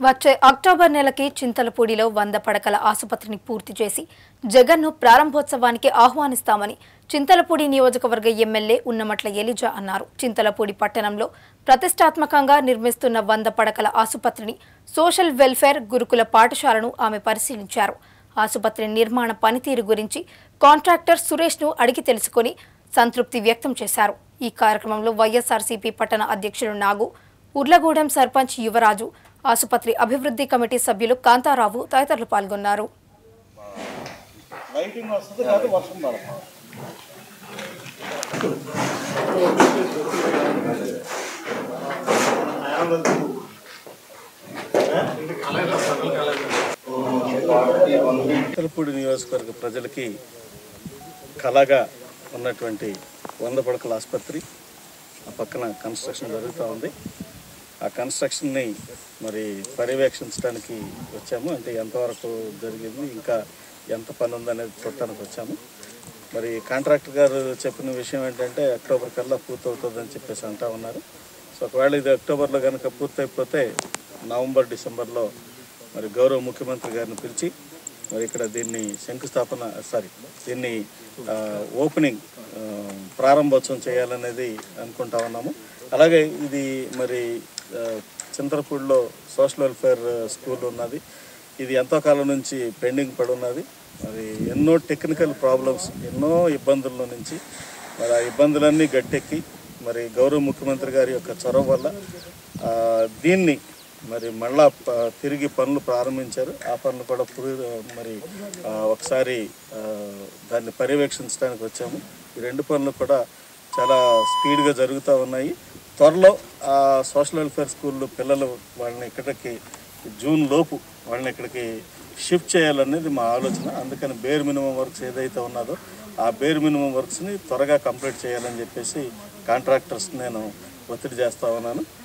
వచ్చే అక్టోబర్ నెలకి చింతలపూడిలో వంద పడకల ఆసుపత్రిని పూర్తి చేసి జగన్ను ప్రారంభోత్సవానికి ఆహ్వానిస్తామని చింతలపూడి నియోజకవర్గ ఎమ్మెల్యే ఉన్నమట్ల ఎలిజా అన్నారు చింతలపూడి పట్టణంలో ప్రతిష్టాత్మకంగా నిర్మిస్తున్న వంద పడకల ఆసుపత్రిని సోషల్ వెల్ఫేర్ గురుకుల పాఠశాలను ఆమె పరిశీలించారు ఆసుపత్రి నిర్మాణ పనితీరు గురించి కాంట్రాక్టర్ సురేష్ను అడిగి తెలుసుకొని సంతృప్తి వ్యక్తం చేశారు ఈ కార్యక్రమంలో వైఎస్ఆర్సీపీ పట్టణ అధ్యక్షులు నాగు ఉర్లగూడెం సర్పంచ్ యువరాజు ఆసుపత్రి అభివృద్ధి కమిటీ సభ్యులు కాంతారావు తదితరులు పాల్గొన్నారు లైటింగ్ వస్తుంది కాదు వర్షం పడదు తిరుపూడి నియోజకవర్గ ప్రజలకి కళగా ఉన్నటువంటి వంద పడకల ఆసుపత్రి ఆ పక్కన కన్స్ట్రక్షన్ జరుగుతూ ఉంది ఆ కన్స్ట్రక్షన్ని మరి పర్యవేక్షించడానికి వచ్చాము అంటే ఎంతవరకు జరిగింది ఇంకా ఎంత పని ఉందనేది చూడటానికి వచ్చాము మరి కాంట్రాక్టర్ గారు చెప్పిన విషయం ఏంటంటే అక్టోబర్ కల్లా పూర్తవుతుందని చెప్పేసి అంటా ఉన్నారు సో ఒకవేళ ఇది అక్టోబర్లో కనుక పూర్తయిపోతే నవంబర్ డిసెంబర్లో మరి గౌరవ ముఖ్యమంత్రి గారిని పిలిచి మరి ఇక్కడ దీన్ని శంకుస్థాపన సారీ దీన్ని ఆ, ఓపెనింగ్ ఆ, ప్రారంభోత్సవం చేయాలనేది అనుకుంటా ఉన్నాము అలాగే ఇది మరి ఆ, చింతలపూడిలో సోషల్ వెల్ఫేర్ స్కూల్ ఉన్నది ఇది ఎంతో కాలం నుంచి పెండింగ్ పడి ఉన్నది మరి ఎన్నో టెక్నికల్ ప్రాబ్లమ్స్ ఎన్నో ఇబ్బందుల నుంచి మరి ఆ ఇబ్బందులన్నీ గట్టెక్కి మరి గౌరవ ముఖ్యమంత్రి గారి యొక్క చొరవ వల్ల ఆ, దీన్ని మరి మళ్ళా ప- తిరిగి పనులు ప్రారంభించారు ఆ పనులు కూడా పురి మరి ఆ, ఒకసారి ఆ, దాన్ని పర్యవేక్షించడానికి వచ్చాము ఈ రెండు పనులు కూడా చాలా స్పీడ్గా జరుగుతూ ఉన్నాయి త్వరలో ఆ సోషల్ వెల్ఫేర్ స్కూల్లో పిల్లలు వాళ్ళని ఇక్కడికి జూన్ లోపు వాళ్ళని ఇక్కడికి షిఫ్ట్ చేయాలనేది మా ఆలోచన అందుకని బేర్ మినిమం వర్క్స్ ఏదైతే ఉన్నదో ఆ బేర్ మినిమం వర్క్స్ని త్వరగా కంప్లీట్ చేయాలని చెప్పేసి కాంట్రాక్టర్స్ నేను ఒత్తిడి చేస్తా ఉన్నాను